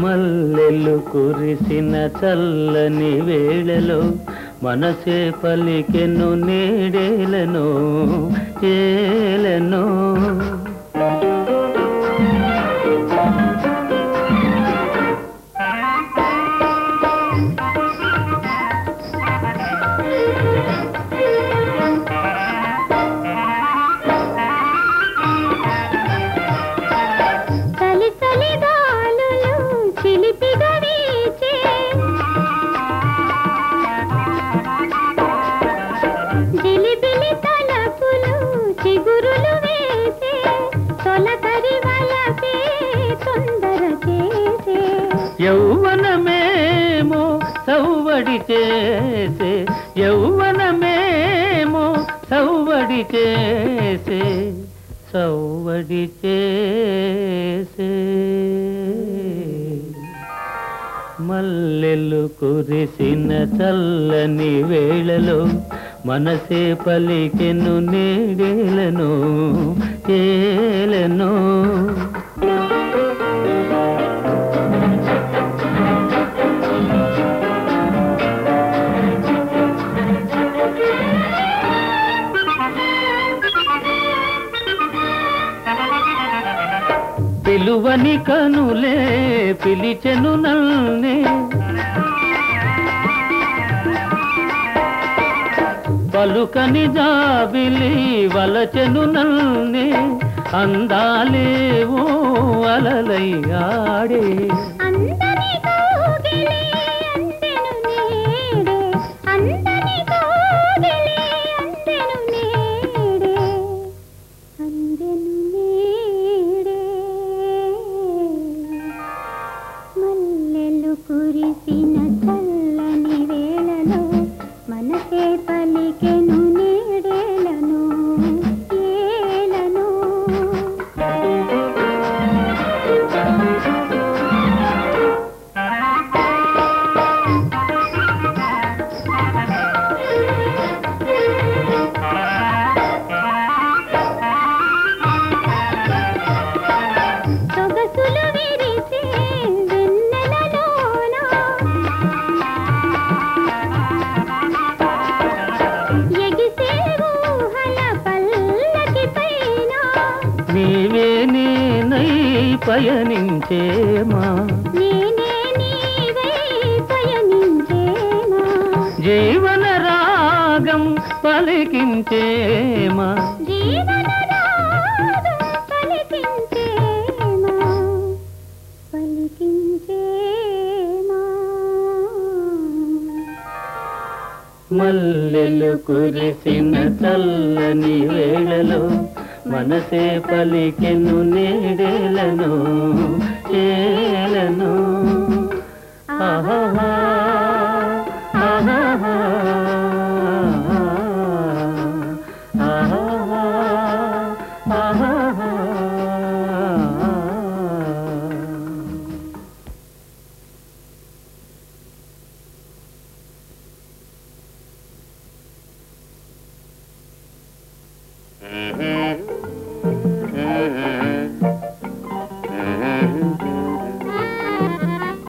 మల్లెలు కురిసిన చల్లని వేళలో మనసే పలికెను నీడేలను ఏలను చలి చలి గాలులు చిలిపిగా వీచే జిలిబిలి తలపులు చిగురులు వేసే తొలకరి వలపే తొందర చేసే యౌవనమేమో సౌవడి చేసే యౌవనమేమో సౌవడి చేసే సౌవడి చేసే మల్లెలు కురిసిన చల్లని వేళలో మనసే పలికెను నీడేలను ఏలను పిలువని కనులే పిలిచెను నల్నే పలుకని జాబిలి వలచెను నల్నే అందాలేవో అలలై ఆడే అందని కోగిలే అందెను నేడే అందని కోగిలే అందెను నేడే అందెను నేడే మల్లెలు కురిసిన చల్లని వేళలో మనసే పలికెను నేడేలను ఏలను సొగసులు విరిసే వెన్నెలలోన ఎగిసే ఊహల పల్లకి పైన నీవే నేనై పయనించేమా నేనే నీవై పయనించేమా జీవన రాగం పలికించేమా జీవన రాగం పలికించేమా పలికించేమా మల్లెలు కురిసిన చల్లని వేళలో మనసే పలికెను నీడేలను ఏలను ఆహా